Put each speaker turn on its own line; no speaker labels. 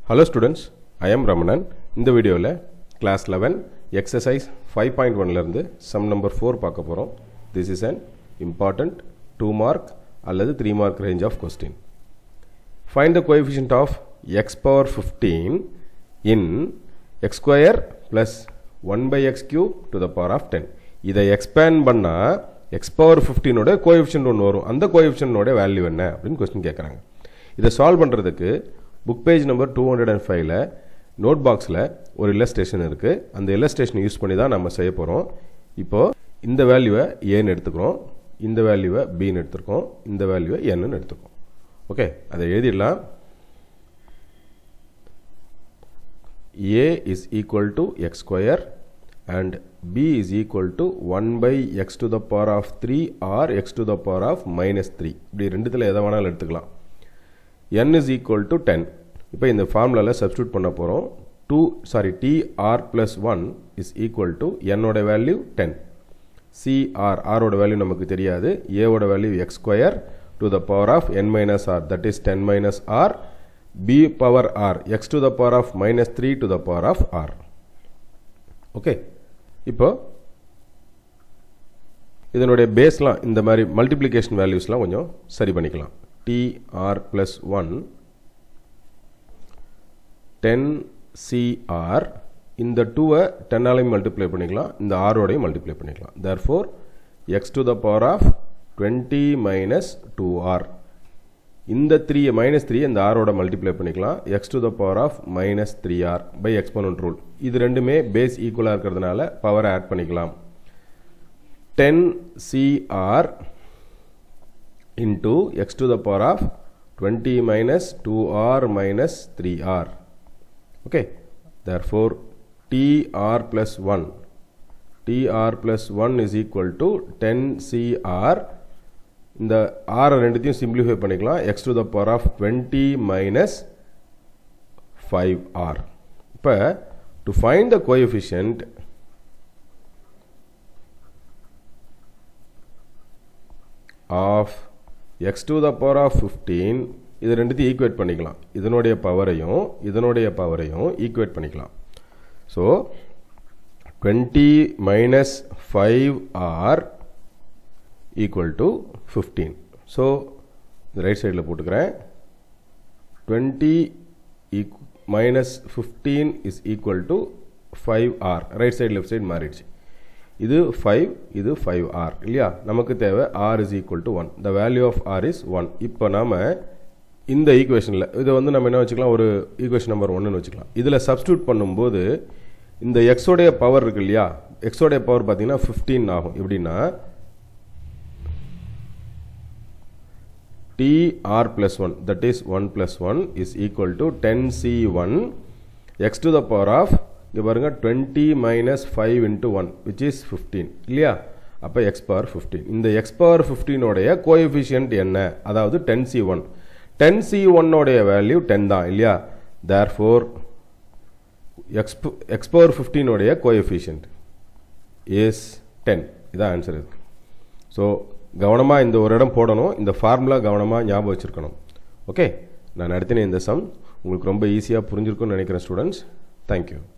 hello students I am Ramanan இந்த வீடியோவில் class eleven exercise five point ஒன்லேருந்து சம் நம்பர் ஃபோர் பார்க்க போகிறோம் this is an important two mark அல்லது three mark range of question find the coefficient of x power fifteen in x square plus one by x cube to the power of ten இதை expand பண்ணால் x power ஃபிஃப்டீனோட coefficient ஒன்று வரும் அந்த கோஎஃபிஷியனோட value என்ன அப்படின்னு question கேட்குறாங்க இதை சால்வ் பண்ணுறதுக்கு book page number two hundred and ஃபைவ்ல நோட் பாக்ஸில் ஒரு இல்லஸ்ட்ரேஷன் இருக்குது அந்த இல்லஸ்ட்ரேஷனை யூஸ் பண்ணி தான் நம்ம செய்ய போகிறோம் இப்போது இந்த வேல்யூவை ஏன்னு எடுத்துக்கிறோம் இந்த வேல்யூவை பின்னு எடுத்துருக்கோம் இந்த வேல்யூவை என்னன்னு எடுத்துருக்கோம் ஓகே அதை எழுதிடலாம் a is equal to x square and b is equal to 1 by x to the power of 3 or x to the power of minus 3 இப்படி ரெண்டுத்தில் எதை வேணாலும் எடுத்துக்கலாம் n is equal to 10 இப்போ இந்த ஃபார்முலாவில் சப்ஸ்டியூட் பண்ண போகிறோம் to sorry T r plus one is equal to என்னோட வேல்யூ டென் சிஆர் ஆரோட வேல்யூ நமக்கு தெரியாது ஏவோட value x square to the power of n minus r that is ten minus r b power r x to the power of minus 3 to the power of r okay இப்போ இதனுடைய பேஸ்லாம் இந்த மாதிரி multiplication வேல்யூஸ்லாம் கொஞ்சம் சரி பண்ணிக்கலாம் T r plus one ten C r இந்த டூவை டென்னாலையும் மல்டிப்ளை பண்ணிக்கலாம் இந்த ஆரோடையும் மல்டிப்ளை பண்ணிக்கலாம் therefore x to the power of twenty minus two r இந்த த்ரீ மைனஸ் த்ரீ இந்த ஆரோட மல்டிப்ளை பண்ணிக்கலாம் x to the power of minus three r by exponent rule இது ரெண்டுமே பேஸ் ஈக்குவலாக இருக்கிறதுனால பவரை ஆட் பண்ணிக்கலாம் ten C r into x to the power of twenty minus two r minus three r okay therefore T r plus one T r plus one is equal to ten C r இந்த ஆரை ரெண்டுத்தையும் simplify பண்ணிக்கலாம் x to the power of twenty minus five r இப்போ to find the coefficient of x to the power of fifteen இது ரெண்டுத்தையும் equate பண்ணிக்கலாம் இதனுடைய பவரையும் இதனுடைய பவரையும் ஈக்குவேட் பண்ணிக்கலாம் so twenty minus five r equal to fifteen so இந்த ரைட் சைடில் போட்டுக்கிறேன் டுவெண்ட்டி ஈக் minus fifteen is equal to five r right side left side மாறிடுச்சு இது ஃபைவ் இது ஃபைவ் ஆர் இல்லையா நமக்கு தேவை r is equal to one the value of r is one இப்போ நாம் இந்த ஈக்குவேஷனில் இதை வந்து நம்ம என்ன வச்சுக்கலாம் ஒரு ஈக்குவேஷன் நம்பர் ஒன்றுன்னு வச்சுக்கலாம் இதில் சப்ஸ்டியூட் பண்ணும்போது இந்த எக்ஸோடைய பவர் இருக்கு இல்லையா எக்ஸோடைய பவர் பார்த்தீங்கன்னா ஃபிஃப்டீன் ஆகும் எப்படின்னா t r plus 1 that is 1 plus 1 is equal to 10c1 x to the power of இங்கே பாருங்க 20 minus 5 into 1 which is 15 இல்லையா அப்போ x power 15 இந்த x power 15 உடைய கோஎஃபிஷியன்ட் என்ன அதாவது 10c1 10c1 உடைய வேல்யூ 10 தான் இல்லையா therefore x x power 15 உடைய கோஎஃபிஷியன்ட் is 10 இதான் ஆன்சர் இருக்கு ஸோ கவனமாக இந்த ஒரு இடம் போடணும் இந்த ஃபார்முலா கவனமாக ஞாபகம் வச்சுருக்கணும் ஓகே நான் நடத்தின இந்த சம் உங்களுக்கு ரொம்ப ஈஸியாக புரிஞ்சிருக்கும்னு நினைக்கிறேன் ஸ்டூடெண்ட்ஸ் தேங்க்யூ